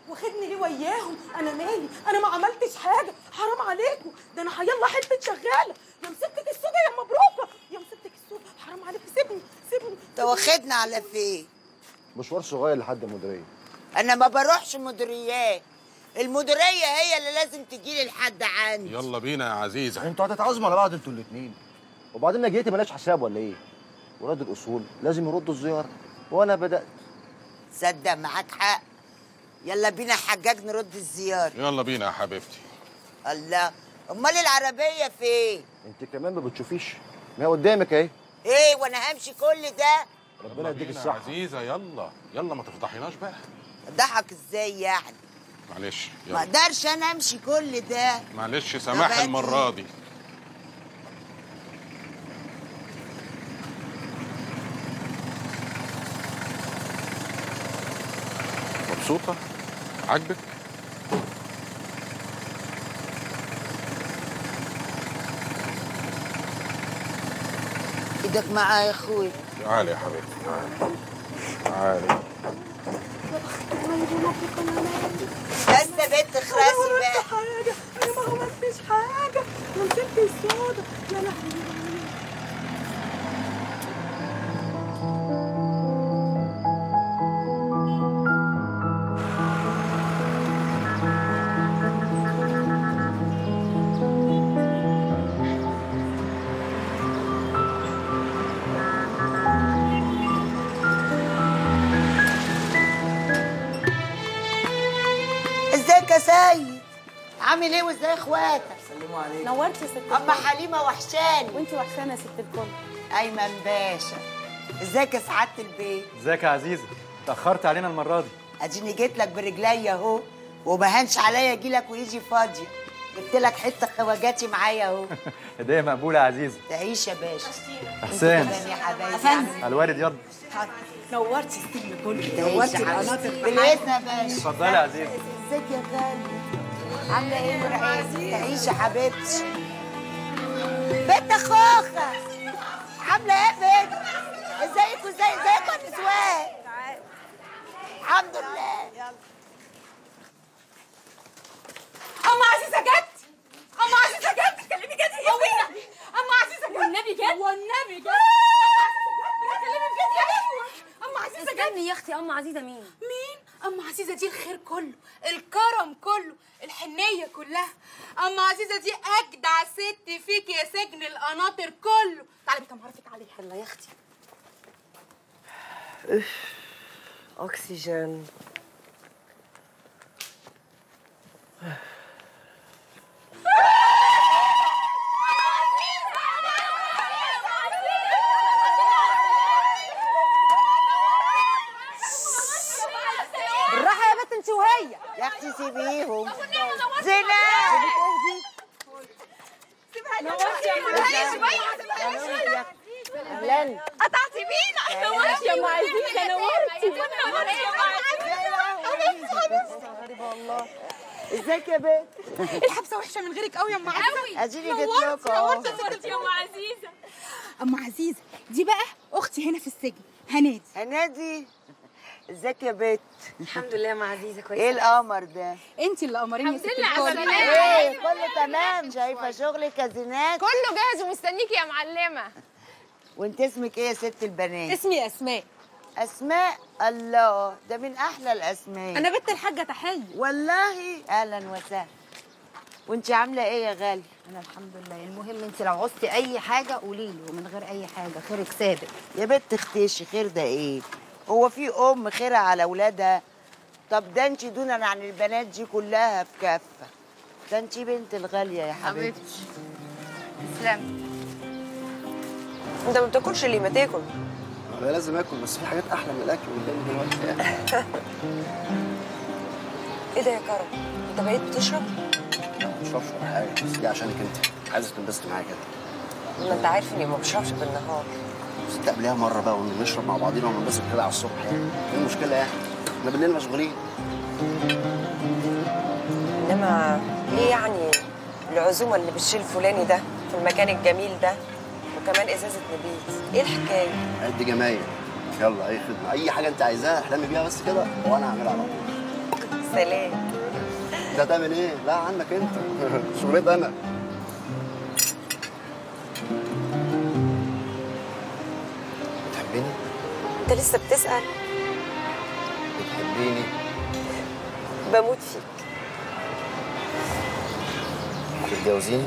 واخدني ليه وياهم انا مالي انا ما عملتش حاجه حرام عليكم ده انا هيلا حته شغاله يا مسكتك السودا يا مبروكه يا مسكتك السودا حرام عليك سيبني سيبني انت واخدنا على فين مشوار صغير لحد المديريه انا ما بروحش مديريات المديريه هي اللي لازم تجيلي لحد عندي يلا بينا يا عزيزة انتوا هتتعازموا على بعض انتوا الاثنين وبعدين نجيتي ملاش حساب ولا ايه ولاد الاصول لازم يردوا الزياره وانا بدات صدق معاك حق يلا بينا حجاج نرد الزياره يلا بينا يا حبيبتي الله امال العربيه فين انت كمان ما بتشوفيش ما هي قدامك اهي ايه وانا همشي كل ده ربنا يديك بينا يا الصحه عزيزة يلا يلا ما تفضحيناش بقى ضحك ازاي يعني معلش ما يلا اقدرش انا امشي كل ده معلش سماح طب هاتي. المرة دي مبسوطة؟ عاجبك؟ ايدك معايا يا اخوي تعالي يا حبيبتي تعالي تعالي بس بنت خراسي انا ما بقى عملتش حاجه انا ما عملتش حاجه يا مسكتك السودا يا لهوي ازيك يا سيد عامل ايه وازاي اخواتك نورتي يا ست اما حليمه وحشاني وانت وحشانه يا ست الكل ايمن باشا ازيك يا سعاده البيت ازيك يا عزيزه اتاخرت علينا المره دي اديني جيت لك برجليا اهو وما هنش عليا اجي لك وايدي فاضيه جبت لك حته خواجاتي معايا اهو هديه مقبوله يا عزيزه تعيش يا باشا احسان كمان يا حبايبي الوالد ياض نورتي السجن كله تعيش يا حبيبي بلقيتنا يا باشا اتفضلي يا عزيزه ازيك يا غالي عامله ايه يا مرعي تعيش يا حبيبتي بنت اخوخه عامله ايه يا بنت ازيك وازاي ازيك يا نسوان الحمد لله اما عزيزه جت اما عزيزه جت تتكلمي جد يا بينا اما عزيزه جت والنبي جت والنبي جت تتكلمي بجد يا بينا اما عزيزه جت استني يا اختي ام عزيزه مين مين اما عزيزه دي الخير كله الكرم كله الحنيه كلها اما عزيزه دي اجدع ست فيك يا سجن القناطر كله تعالي بك معرفك عليها يلا يا اختي أكسجين بالراحه يا بنت انت وهي يا اختي سيبيهم زينب اهلا قطعتي بينا نورتي يا ام عزيزه نورتي ازيك يا بنت الحبسه وحشه من غيرك قوي يا ام عزيزه اديني جيت لكم اهو نورتي يا ام عزيزه ام عزيزه دي بقى اختي هنا في السجن هنادي هنادي ازيك يا بنت الحمد لله مع عزيزه ايه كويسه القمر ده انت اللي قمرين يا ست الكل ايه كله تمام شايفه شغلك يا زينات كله جاهز ومستنيكي يا معلمه وانت اسمك ايه يا ست البنات اسمي اسماء اسماء الله ده من احلى الاسماء انا بنت الحاجه تحيه والله اهلا وسهلا وانت عامله ايه يا غالي انا الحمد لله المهم انت لو عوزتي اي حاجه قولي لي ومن غير اي حاجه خيرك سابق يا بنت اختشي خير ده ايه هو في ام خيرها على اولادها طب ده انت دونا عن البنات دي كلها في كافه ده انت بنت الغاليه يا حبيبتي تسلمي انت ما بتاكلش ليه ما تاكل انا لازم اكل بس في حاجات احلى من الاكل قدامي دلوقتي يعني ايه ده يا كرم انت بقيت بتشرب ما بشربش ولا حاجه بس دي عشانك انت عايزه تنبسطي معايا كده ما انت عارف اني ما بشربش بالنهار بس تقابليها مره بقى ونشرب مع بعضينا وننبسط كده على الصبح يعني ايه المشكله يعني احنا بالليل مشغولين انما ليه يعني العزومه اللي بالشيء الفلاني ده في المكان الجميل ده وكمان ازازه نبيذ ايه الحكايه عد جمايل يلا اي خدمه اي حاجه انت عايزاها احلمي بيها بس كده وانا هعملها على طول سلام ده تعمل ايه؟ لا عنك انت شغلتي انا بتحبيني؟ انت لسه بتسأل بتحبيني؟ بموت فيك تتجوزيني؟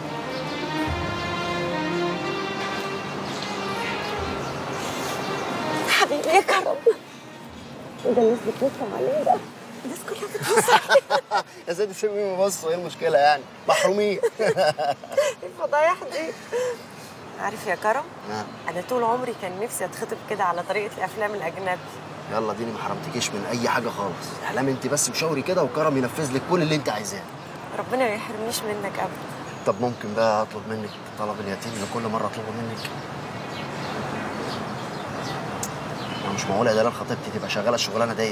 حبيبي يا كرم ده الناس بتبص علينا الناس كلها بتبص علينا يا سيدي سيبني بص ايه المشكلة يعني؟ محرومين الفضايح دي عارف يا كرم نعم انا طول عمري كان نفسي اتخطب كده على طريقه الافلام الاجنبي يلا ديني ما حرمتكيش من اي حاجة خالص احلام انت بس وشاوري كده وكرم ينفذ لك كل اللي انت عايزاه ربنا ما يحرمنيش منك ابدا طب ممكن بقى اطلب منك طلب اليتيم اللي كل مرة اطلبه منك ما مش معقول يا دلال خطيبتي تبقى شغالة الشغلانة ديت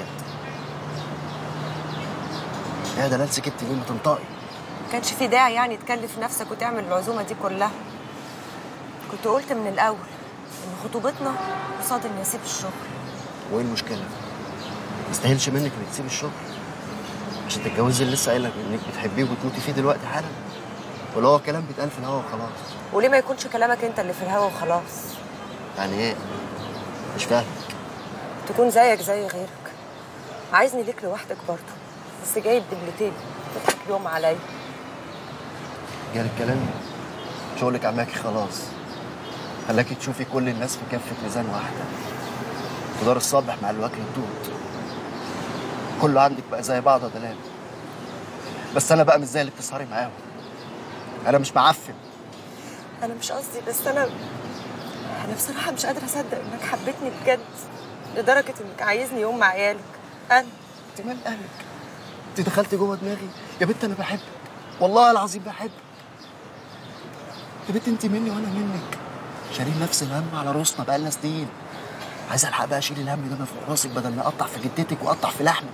يا دلال سكتي ليه ما تنطقي ما كانش في داعي يعني تكلف نفسك وتعمل العزومه دي كلها كنت قلت من الاول ان خطوبتنا قصاد اني اسيب الشغل وايه المشكلة؟ ما يستاهلش منك انك تسيبي الشغل عشان تتجوزي اللي لسه قايلك انك بتحبيه وبتموتي فيه دلوقتي حالا ولا هو كلام بيتقال في الهوا وخلاص وليه ما يكونش كلامك انت اللي في الهوا وخلاص يعني ايه؟ مش فاهم تكون زيك زي غيرك عايزني ليك لوحدك برضه بس جايب دبلتين تضحك بيهم عليا جالك كلام شغلك عماكي خلاص خلاكي تشوفي كل الناس في كفة ميزان واحدة خضار الصبح مع الوكل الدود كله عندك بقى زي بعض يا دلال بس انا بقى مش زي اللي بتسهري معاهم انا مش معفن انا مش قصدي بس انا انا بصراحه مش قادره اصدق انك حبيتني بجد لدرجه انك عايزني يوم مع عيالك انا انت مال اهلك انت دخلتي جوه دماغي يا بنت انا بحبك والله العظيم بحبك يا بنت انت مني وانا منك شايلين نفس الهم على راسنا بقالنا سنين عايز الحق بقى اشيل الهم ده من فوق راسك بدل ما اقطع في جدتك واقطع في لحمك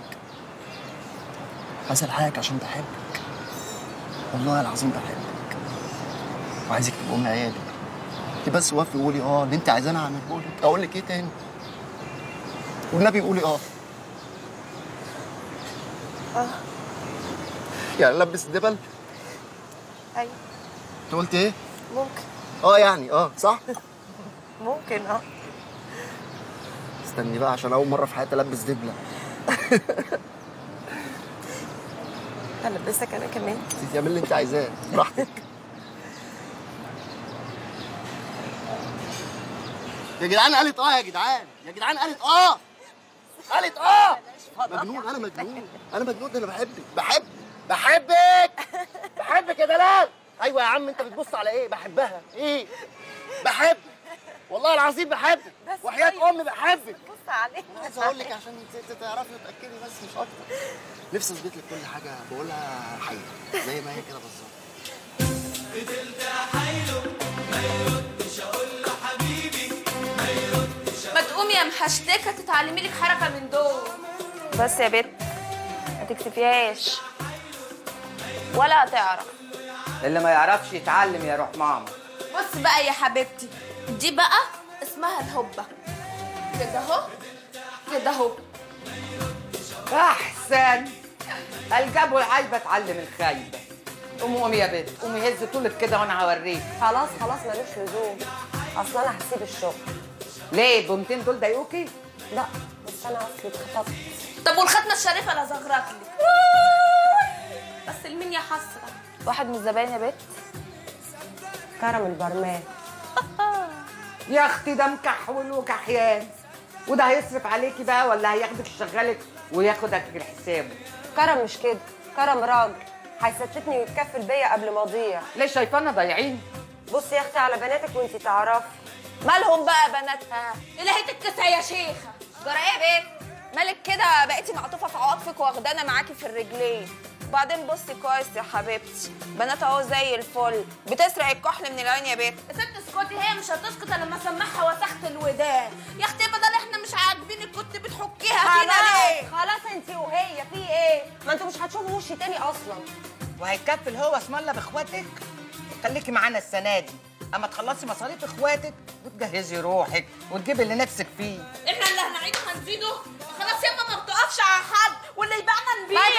عايز الحقك عشان بحبك والله العظيم بحبك وعايزك تبقى ام عيالي انت بس وافقي وقولي اه اللي انت عايزاه انا هعمله لك اقول لك ايه تاني والنبي قولي اه اه يعني لبس الدبل ايوه انت قلت ايه ممكن اه يعني اه صح ممكن اه استني بقى عشان اول مره في حياتي البس دبله هلبسك انا كمان انت تعملي اللي انت عايزاه براحتك يا جدعان قالت اه يا جدعان يا جدعان قالت اه قالت اه مجنون انا مجنون انا مجنون ده انا بحبك بحب بحبك بحبك يا دلال ايوه يا عم انت بتبص على ايه بحبها ايه بحبك والله العظيم بحبك وحياة امي بحبك بص عليك انا عايز اقول لك عشان ت- ت- تعرفي وتاكدي بس مش اكتر نفسي اثبت لك كل حاجه بقولها حقيقه زي ما هي كده بالظبط ما تقومي يا محشتكه تتعلمي لك حركه من دول بس يا بت ما تكسفيهاش ولا هتعرف اللي ما يعرفش يتعلم يا روح ماما بص بقى يا حبيبتي دي بقى اسمها الهبه كده اهو كده اهو احسن الجابوا العايبه اتعلم الخايبه قومي قومي يا بت قومي هز طولك كده وانا هوريك خلاص خلاص ملوش لزوم اصل انا هسيب الشغل ليه البنتين دول ضايقوكي لا بس انا اصلي اتخطبت طب والختمه الشريفه انا زغرت لك بس لمين يا حسره واحد من الزباين يا بت كرم البرمان يا اختي ده مكحول وكحيان وده هيصرف عليكي بقى ولا هياخدك يشغلك وياخدك الحساب كرم مش كده كرم راجل هيستتني ويتكفل بيا قبل ما اضيع ليه شايفانا ضايعين بصي يا اختي على بناتك وانتي تعرفي مالهم بقى بناتها الهيت الكسا يا شيخه جرى ايه يا بت مالك كده بقيتي معطوفه في عواطفك واخدانا معاكي في الرجلين وبعدين بصي كويس يا حبيبتي بنات اهو زي الفل بتسرق الكحل من العين يا بت يا ست اسكتي هي مش هتسكت الا لما اسمعها وسخت الودان يا اختي بدل احنا مش عاجبينك كنت بتحكيها فينا ليه خلاص انتي وهي في ايه ما انتوا مش هتشوفوا وشي تاني اصلا وهيكفل هو اسم الله باخواتك خليكي معانا السنه دي اما تخلصي مصاريف اخواتك وتجهزي روحك وتجيبي اللي نفسك فيه احنا اللي هنعيده هنزيده خلاص ياما ما بتقفش على حد واللي يبيعنا نبيعه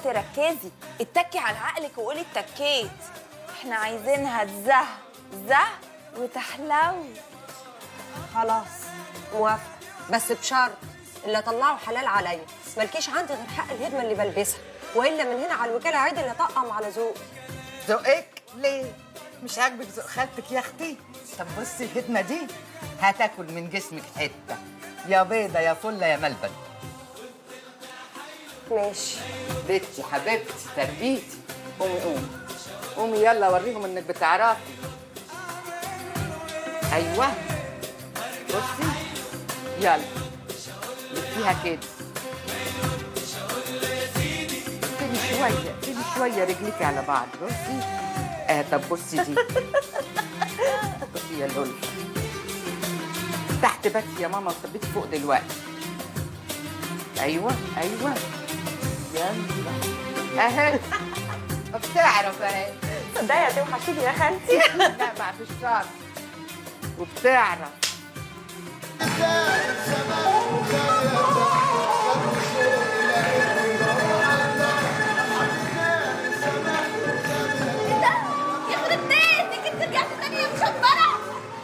حبيبتي ركزي اتكي على عقلك وقولي اتكيت احنا عايزينها تزه زه وتحلو خلاص موافقه بس بشرط اللي اطلعه حلال عليا مالكيش عندي غير حق الهدمه اللي بلبسها والا من هنا على الوكاله عادي اللي طقم على ذوق ذوقك ليه؟ مش عاجبك ذوق خالتك يا اختي؟ طب بصي الهدمه دي هتاكل من جسمك حته يا بيضه يا فله يا ملبن ماشي بنتي حبيبتي تربيتي قومي قومي قومي يلا وريهم انك بتعرفي ايوه بصي يلا لفيها كده اقفلي شويه اقفلي شويه رجليكي على بعض بصي اه طب بصي دي بصي يا لولو تحت بس يا ماما وثبتي فوق دلوقتي ايوه ايوه يلا اهي بتعرف اهي تصدقي هتوحشيني يا خالتي لا ما فيش شر وبتعرف يخرب بيتك انت رجعت تاني يا مشبره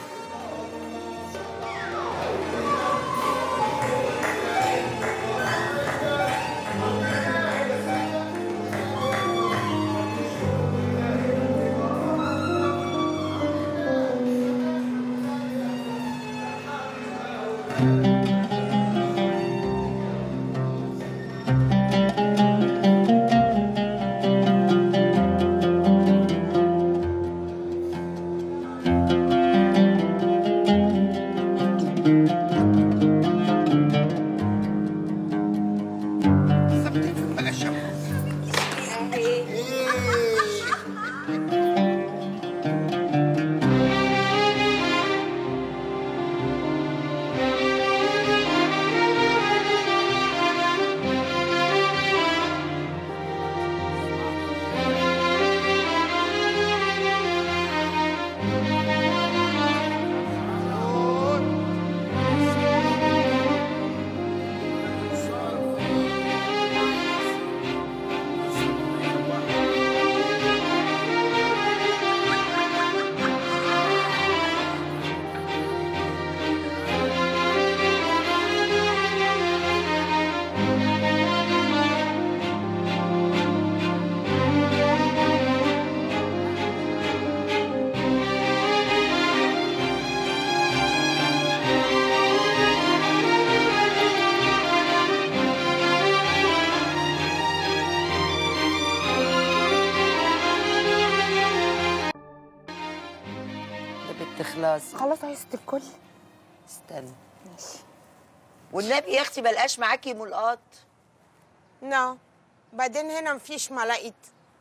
يا بنت خلاص خلاص عايزة الكل استنى والنبي يا اختي بلقاش معاكي ملقاط نو بعدين هنا مفيش ملاقيت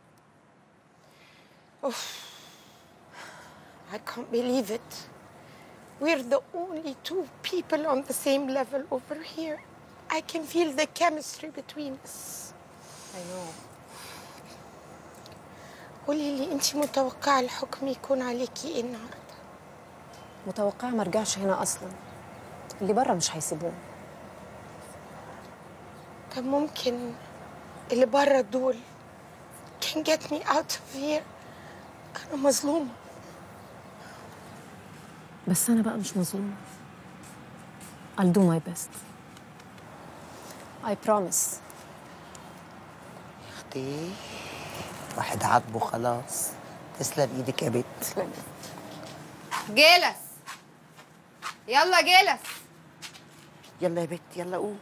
اوف I can't believe it. We're the only two people on the same level over here. I can feel the chemistry between us. I know. قولي لي انت متوقعة الحكم يكون عليكي ايه النهارده؟ متوقعة ما ارجعش هنا اصلا اللي بره مش هيسيبوه طب ممكن اللي بره دول can get me out of here انا مظلومة بس انا بقى مش مظلومة I'll do my best I promise اختي واحد عاجبه خلاص تسلم ايدك يا بنت جلس يلا جلس يلا يا بنت يلا قومي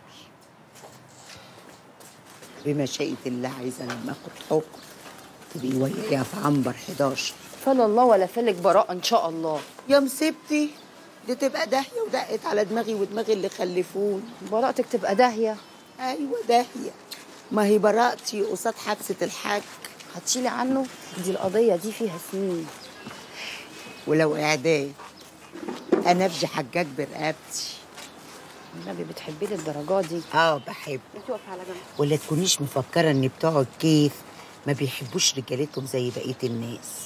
بمشيئة الله عايزة لما اخد حكم تبقي ويايا في عنبر 11 فلا الله ولا فلك براءة ان شاء الله يا مصيبتي دي تبقى داهية ودقت على دماغي ودماغ اللي خلفوني براءتك تبقى داهية ايوه داهية ما هي براءتي قصاد حادثة الحاج هتشيلي عنه دي القضية دي فيها سنين ولو اعدام انا افجي حجاج برقبتي النبي بتحبيه للدرجة دي اه بحب انتي واقفة على جنب ولا تكونيش مفكرة ان بتوع الكيف ما بيحبوش رجالتهم زي بقية الناس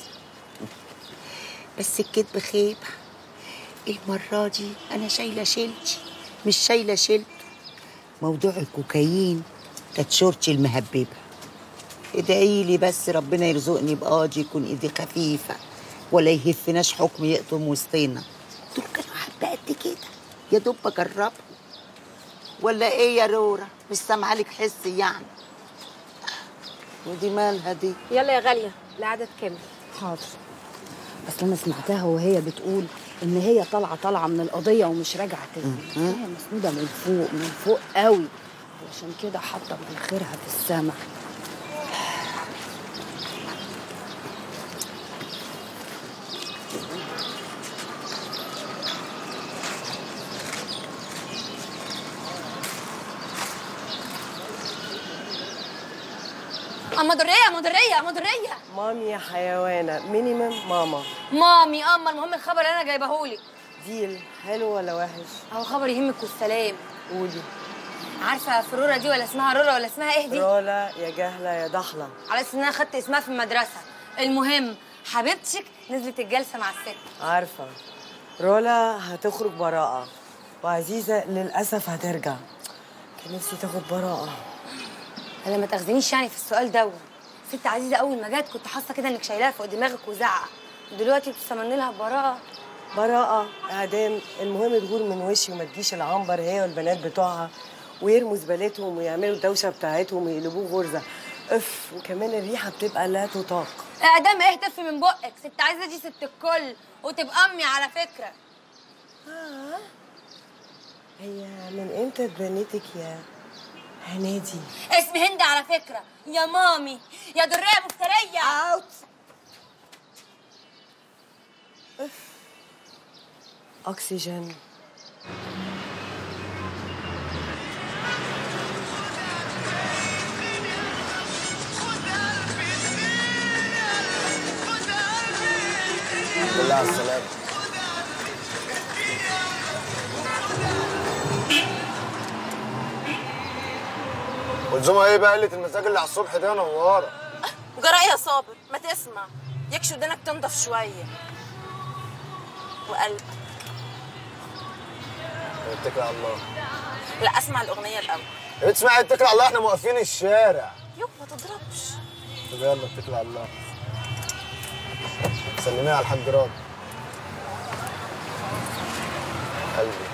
بس الكذب خيبة المرة دي أنا شايلة شيلتي مش شايلة شيلته موضوع الكوكايين كانت شورتي المهببة ادعي لي بس ربنا يرزقني بقاضي يكون ايدي خفيفه ولا يهفناش حكم يقطم وسطنا دول كانوا حبه قد كده يا دوب بجربهم ولا ايه يا رورا مش سامعه لك حس يعني ودي مالها دي يلا يا غاليه القعده تكمل حاضر بس انا سمعتها وهي بتقول ان هي طالعه طالعه من القضيه ومش راجعه تاني هي مسنوده من فوق من فوق قوي علشان كده حاطه مناخيرها في السما اما دريه اما دريه اما دريه مامي يا حيوانة مينيمم ماما مامي اما المهم الخبر اللي انا جايبهولك ديل حلو ولا وحش هو خبر يهمك والسلام قولي عارفه فرورة دي ولا اسمها رورا ولا اسمها ايه دي رولا يا جهلة يا ضحلة على اساس ان انا خدت اسمها في المدرسه المهم حبيبتك نزلت الجلسه مع الست عارفة رولا هتخرج براءة وعزيزة للأسف هترجع كان نفسي تاخد براءة انا ما تاخذنيش يعني في السؤال ده ست عزيزه اول ما جت كنت حاسه كده انك شايلاها فوق دماغك وزعق دلوقتي بتستمني لها براءه براءة إعدام المهم تغور من وشي وما تجيش العنبر هي والبنات بتوعها ويرموا زبالتهم ويعملوا الدوشة بتاعتهم ويقلبوه غرزة اف وكمان الريحة بتبقى لا تطاق اعدام ايه تف من بقك ست عزيزه دي ست الكل وتبقى امي على فكره آه. هي من امتى اتبنيتك يا هنادي اسمي هند على فكره يا مامي يا دريه مفتريه اوت أكسجين الحمد لله على السلامة ولزومها ايه بقى قلة المزاج اللي على الصبح ده يا نوارة؟ جرى يا صابر ما تسمع يكش ودنك تنضف شويه وقلب اتكل على الله لا اسمع الاغنيه الاول يا بنت اسمعي اتكل على الله احنا موقفين الشارع يو ما تضربش طب يلا اتكل على الله سلميها على الحاج راضي قلبي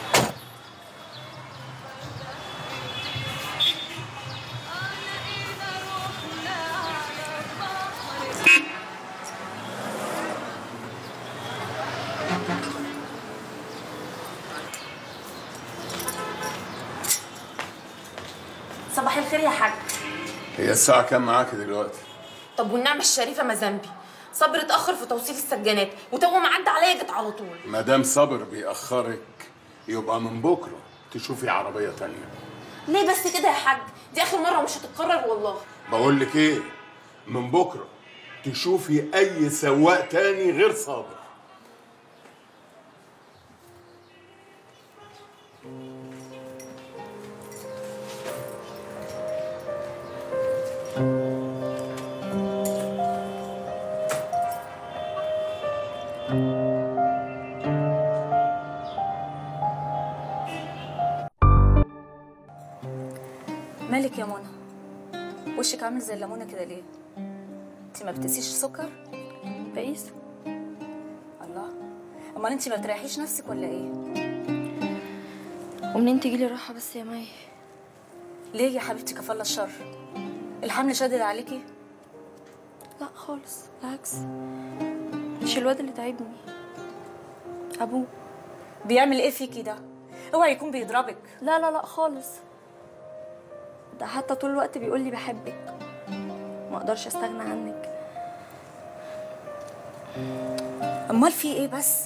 صباح الخير يا حاج هي الساعة كام معاك دلوقتي؟ طب والنعمه الشريفه ما ذنبي صبر اتاخر في توصيل السجانات وتو ما عدى عليا جت على طول ما دام صبر بيأخرك يبقى من بكرة تشوفي عربية تانية ليه بس كده يا حاج دي اخر مره ومش هتتكرر والله بقول لك ايه من بكرة تشوفي أي سواق تاني غير صابر مالك يا منى وشك عامل زي الليمونه كده ليه انت ما بتقيسيش سكر بقيس الله امال انت ما بتريحيش نفسك ولا ايه ومنين تجيلي راحة بس يا مي ليه يا حبيبتي كفالة الشر الحمل شادد عليكي لا خالص بالعكس مش الواد اللي تعبني ابوه بيعمل ايه فيكي ده اوعي يكون بيضربك لا لا لا خالص ده حتى طول الوقت بيقول لي بحبك ما اقدرش استغنى عنك امال في ايه بس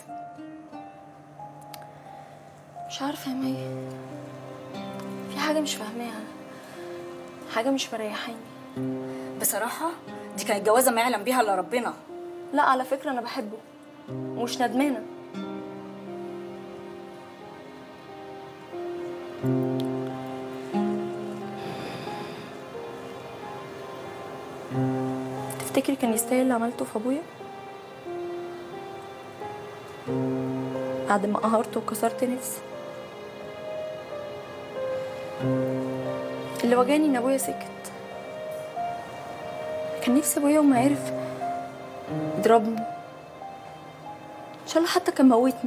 مش عارفه يا مي في حاجه مش فاهماها حاجه مش مريحاني بصراحه دي كانت جوازه ما يعلم بيها الا ربنا لا على فكره انا بحبه ومش ندمانه تفتكري كان يستاهل اللي عملته في ابويا بعد ما قهرته وكسرت نفسي اللي وجعني ان ابويا سكت كان نفسي ابويا يوم ما عرف يضربني ان شاء الله حتى كان موتني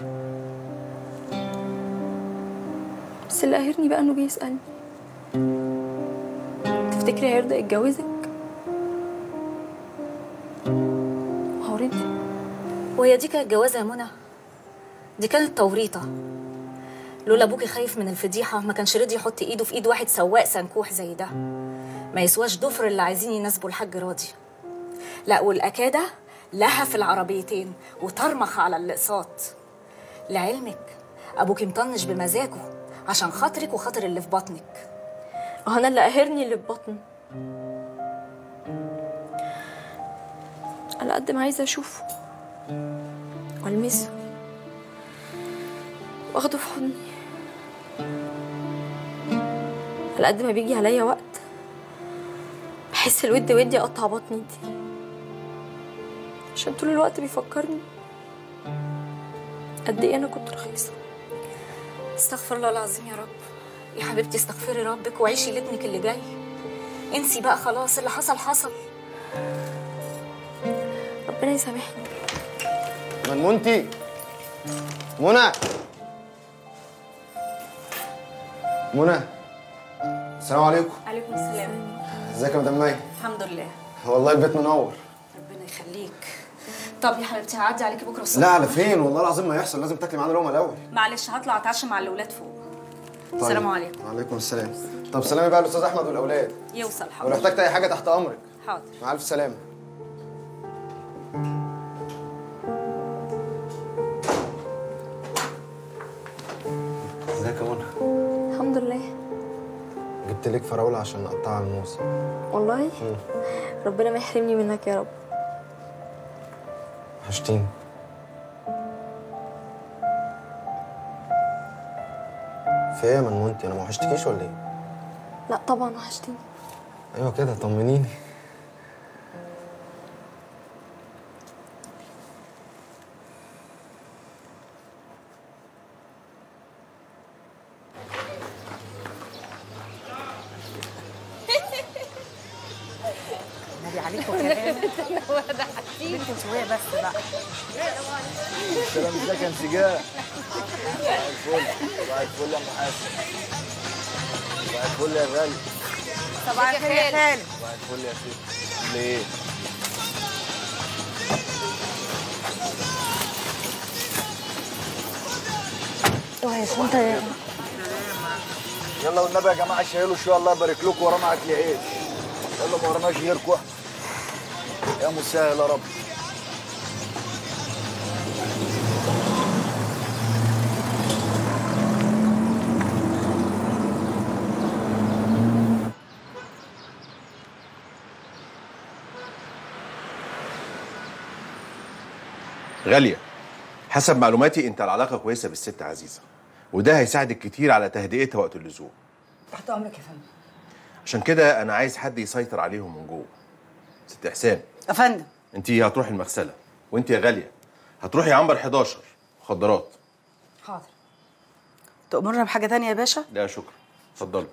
بس اللي قاهرني بقى انه بيسألني تفتكري هيرضى يتجوزك هو رضي وهي دي كانت جوازة يا منى دي كانت توريطة لولا ابوكي خايف من الفضيحة ما كانش رضي يحط ايده في ايد واحد سواق سنكوح زي ده ما يسواش ضفر اللي عايزين يناسبوا الحاج راضي لا والأكادة لها في العربيتين وطرمخ على الاقساط لعلمك ابوكي مطنش بمزاجه عشان خاطرك وخاطر اللي في بطنك اه انا اللي قاهرني اللي في بطني على قد ما عايزه اشوفه والمسه واخده في حضني على قد ما بيجي عليا وقت بحس الود ودي اقطع بطني دي عشان طول الوقت بيفكرني قد ايه انا كنت رخيصه استغفر الله العظيم يا رب يا حبيبتي استغفري ربك وعيشي لابنك اللي جاي انسي بقى خلاص اللي حصل حصل ربنا يسامحني منمنتي منى منى السلام عليكم عليكم السلام ازيك يا مدام مي الحمد لله والله البيت منور ربنا يخليك طب يا حبيبتي هعدي عليكي بكره الصبح لا على فين والله العظيم ما يحصل لازم تاكلي معانا لقمه الاول معلش هطلع اتعشى مع الاولاد فوق طيب. السلام عليكم وعليكم السلام طب سلامي بقى الاستاذ احمد والاولاد يوصل ولو حاضر احتجت اي حاجه تحت امرك حاضر مع الف سلامه ازيك يا منى الحمد لله جبت لك فراوله عشان نقطعها على الموز والله مم. ربنا ما يحرمني منك يا رب وحشتيني في ايه يا منمنتي انا ما وحشتكيش ولا ايه لا طبعا وحشتني ايوه كده طمنيني نبي عليكم كلام بنت شويه بس بقى السلام ازيك يا انسجام صباح الفل صباح الفل يا ام حسن صباح الفل يا غالي صباح الخير يا خالد صباح الفل يا سيدي عامل ايه؟ اوعى يا شنطه يا يلا والنبي يا جماعه شيلوا شويه الله يبارك لكم ورانا اكل عيش يلا ما وراناش غيركم احنا يا مسهل يا رب غالية حسب معلوماتي انت العلاقة كويسة بالست عزيزة وده هيساعدك كتير على تهدئتها وقت اللزوم تحت امرك يا فندم عشان كده انا عايز حد يسيطر عليهم من جوه ست احسان يا فندم انت هتروحي المغسلة وانت يا غالية هتروحي عنبر 11 مخدرات حاضر تأمرنا بحاجه تانية يا باشا لا شكرا اتفضلوا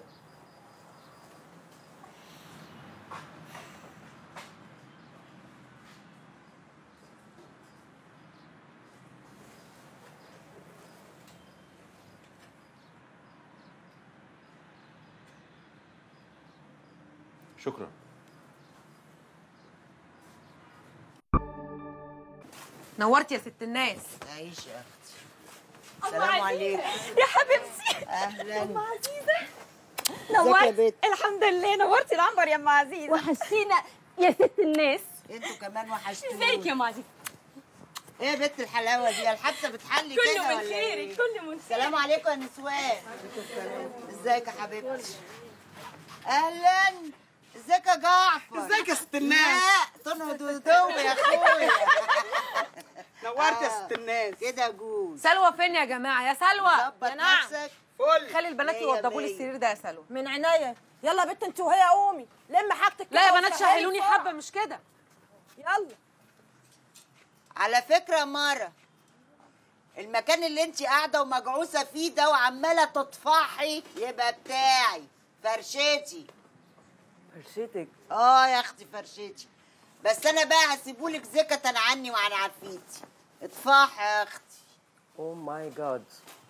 شكرا نورت يا ست الناس عيش يا اختي السلام عليكم يا حبيبتي اهلا ام عزيزه ازيك يا نورت بت؟ الحمد لله نورتي العنبر يا ام عزيزه وحشتينا يا ست الناس انتوا كمان وحشتوني ازيك يا ام عزيزه ايه يا بنت الحلاوه دي الحبسه بتحلي كله كده من ولا خيرك، إيه؟ كله من خيرك. السلام عليكم يا نسوان ازيك يا حبيبتي اهلا ازيك يا جعفر ازيك يا ست الناس؟ لا طن ودودو يا اخويا نورت يا ست الناس كده جوز سلوى فين يا جماعه يا سلوى ظبط يا نعم نفسك فل خلي البنات مية يوضبوا لي مية. السرير ده يا سلوى من عينيا يلا بنت انت وهي قومي لم حاجتك لا يا كده بنات وسهلي شهلوني فوق. حبه مش كده يلا على فكره يا مره المكان اللي انت قاعده ومجعوسه فيه ده وعماله تطفحي يبقى بتاعي فرشتي فرشتك اه يا اختي فرشتي بس انا بقى هسيبهولك زكة عني وعن عفيتي اطفاح يا اختي اوه ماي جاد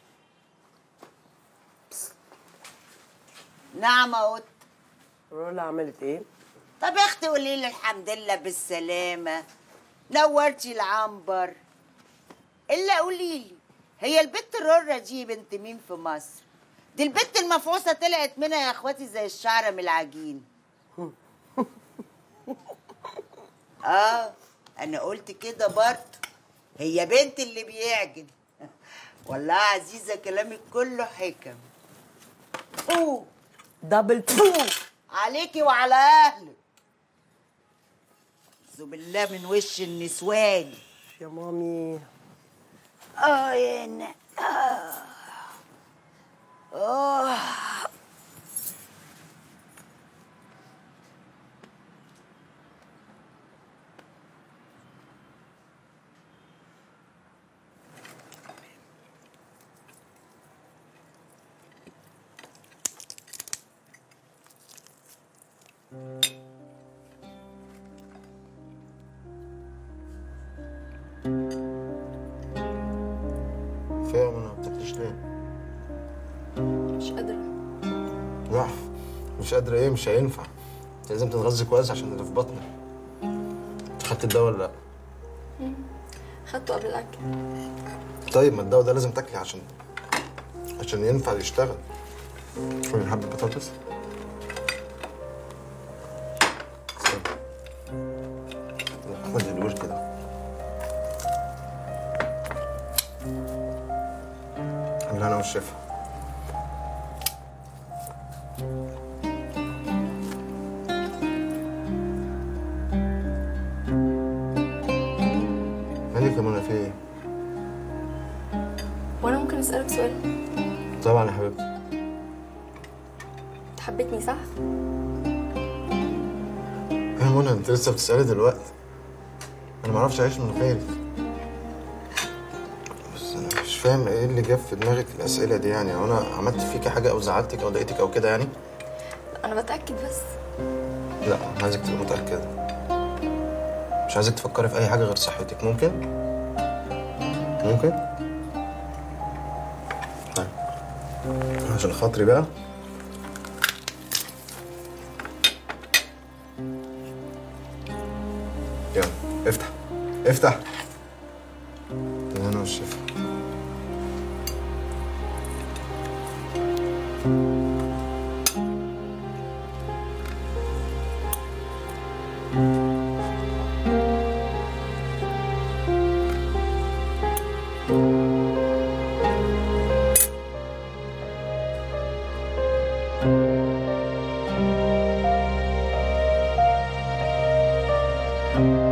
نعم يا قط رولا عملت ايه؟ طب يا اختي قولي لي الحمد لله بالسلامة نورتي العنبر الا قولي لي هي البت الرورة دي بنت مين في مصر دي البت المفعوصة طلعت منها يا اخواتي زي الشعرة من العجين اه انا قلت كده برضه هي بنت اللي بيعجن والله عزيزة كلامك كله حكم اوه دبل تو عليكي وعلى اهلك اعوذ بالله من وش النسوان يا مامي اه يا نا اه اه فيها منى ما بتاكليش ليه؟ مش قادرة لا مش قادرة ايه مش هينفع انت لازم تتغذي كويس عشان اللي في بطنك انت خدت الدواء ولا لا؟ مم. خدته قبل الأكل طيب ما الدواء ده لازم تاكلي عشان عشان ينفع يشتغل كل حبة بطاطس خد الوش كده عاملها انا والشيف مالك يا منى في ايه؟ وأنا ممكن أسألك سؤال طبعا يا حبيبتي أنت حبيتني صح؟ يا منى انت لسه بتسألي دلوقتي انا ما اعرفش اعيش من غيرك بس انا مش فاهم ايه اللي جاب في دماغك الاسئله دي يعني هو انا عملت فيكي حاجه او زعلتك او ضايقتك او كده يعني أنا بتأكد بس لا انا عايزك تبقي متاكده مش عايزك تفكري في اي حاجه غير صحتك ممكن ممكن طيب عشان خاطري بقى يلا افتح افتح انا والشفا thank you